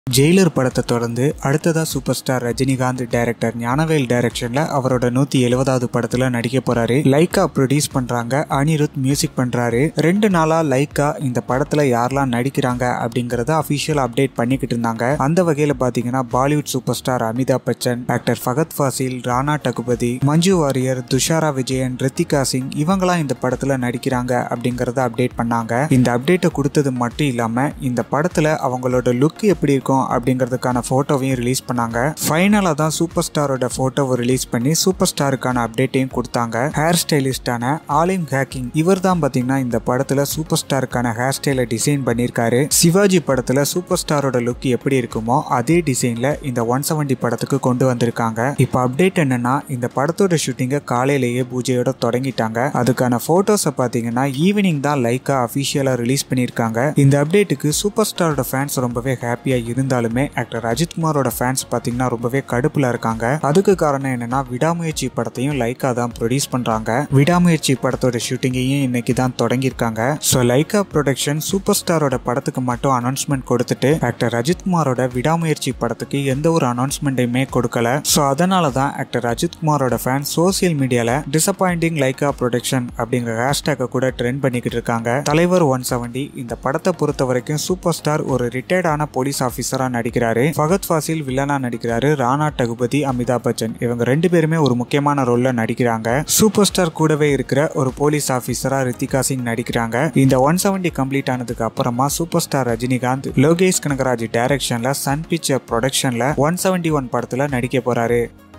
Jailer படத்தை தொடர்ந்து அடுத்ததா super star Rajinikanth director Gnanavel டைரக்ஷன்ல அவரோட நூத்தி எழுபதாவது படத்துல நடிக்க போறாரு லைக்கா ப்ரொடியூஸ் பண்றாங்க அனிருத் மியூசிக் பண்றாரு ரெண்டு நாளா லைக்கா இந்த படத்துல யாரெல்லாம் நடிக்கிறாங்க அப்படிங்கறத அபிஷியல் அப்டேட் பண்ணிக்கிட்டு இருந்தாங்க அந்த வகையில பாத்தீங்கன்னா Bollywood super star Amitabh Bachchan doctor Fahadh Faasil Rana Daggubati Manju Warrier Dushara Vijayan Ritika Singh இவங்களாம் இந்த படத்துல நடிக்கிறாங்க அப்படிங்கறத அப்டேட் பண்ணாங்க இந்த அப்டேட்டை கொடுத்தது மட்டும் இல்லாம இந்த படத்துல அவங்களோட லுக் எப்படி இருக்கும் அப்படிங்கிறதுக்கான ஃபோட்டோவையும் ரிலீஸ் பண்ணாங்க ஃபைனலாக தான் சூப்பர் ஸ்டாரோட ஃபோட்டோவை ரிலீஸ் பண்ணி சூப்பர் ஸ்டாருக்கான அப்டேட்டையும் கொடுத்தாங்க ஹேர் ஸ்டைலிஸ்டான ஆலிம் ஹேக்கிங் இவர் தான் பார்த்தீங்கன்னா இந்த படத்தில் சூப்பர் ஸ்டாருக்கான ஹேர் ஸ்டைலை டிசைன் பண்ணியிருக்காரு சிவாஜி படத்தில் சூப்பர் ஸ்டாரோட லுக் எப்படி இருக்குமோ அதே டிசைனில் இந்த ஒன் செவன்டி படத்துக்கு கொண்டு வந்திருக்காங்க இப்போ அப்டேட் என்னன்னா இந்த படத்தோட ஷூட்டிங்கை காலையிலேயே பூஜையோட தொடங்கிட்டாங்க அதுக்கான ஃபோட்டோஸை பார்த்தீங்கன்னா ஈவினிங் தான் லைக்கா அஃபிஷியலாக ரிலீஸ் பண்ணியிருக்காங்க இந்த அப்டேட்டுக்கு சூப்பர் ஸ்டாரோட ஃபேன்ஸ் ரொம்பவே ஹாப்பியாக இருந்தாலுமே ஆக்டர் அஜித்குமாரோட ஃபேன்ஸ் பார்த்தீங்கன்னா ரொம்பவே கடுப்பில் இருக்காங்க அதுக்கு காரணம் என்னன்னா விடாமுயற்சி படத்தையும் லைக்கா தான் ப்ரொடியூஸ் பண்ணுறாங்க விடாமுயற்சி படத்தோட ஷூட்டிங்கையும் இன்னைக்கு தான் தொடங்கியிருக்காங்க ஸோ லைக்கா ப்ரொடக்ஷன் சூப்பர் ஸ்டாரோட படத்துக்கு மட்டும் அனௌன்ஸ்மெண்ட் கொடுத்துட்டு ஆக்டர் அஜித்குமாரோட விடாமுயற்சி படத்துக்கு எந்த ஒரு அனௌன்ஸ்மெண்ட்டையுமே கொடுக்கல ஸோ அதனால தான் ஆக்டர் அஜித்குமாரோட ஃபேன் சோசியல் மீடியால டிசப்பாயிண்டிங் லைக்கா ப்ரொடக்ஷன் அப்படிங்கிற ஹேஷ்டேக்கை கூட ட்ரெண்ட் பண்ணிக்கிட்டு இருக்காங்க தலைவர் ஒன் செவன்டி இந்த படத்தை பொறுத்த வரைக்கும் சூப்பர் ஸ்டார் ஒரு ரிட்டையர்டான போலீஸ் ஆஃபீஸரா நடிக்கிறாரு ஃபகத் ஃபாசில் வில்லனா நடிக்கிறாரு ராணா டகுபதி அமிதாப் பச்சன் இவங்க ரெண்டு பேருமே ஒரு முக்கியமான ரோல்ல நடிக்கிறாங்க சூப்பர் ஸ்டார் கூடவே இருக்கிற ஒரு போலீஸ் ஆஃபீஸரா ரித்திகா சிங் நடிக்கிறாங்க இந்த ஒன் செவன்டி கம்ப்ளீட் ஆனதுக்கு அப்புறமா சூப்பர் ஸ்டார் ரஜினிகாந்த் லோகேஷ் கனகராஜ் டைரக்ஷன்ல சன் பிக்சர் ப்ரொடக்ஷன்ல ஒன் செவன்டி ஒன் படத்துல நடிக்க போறாரு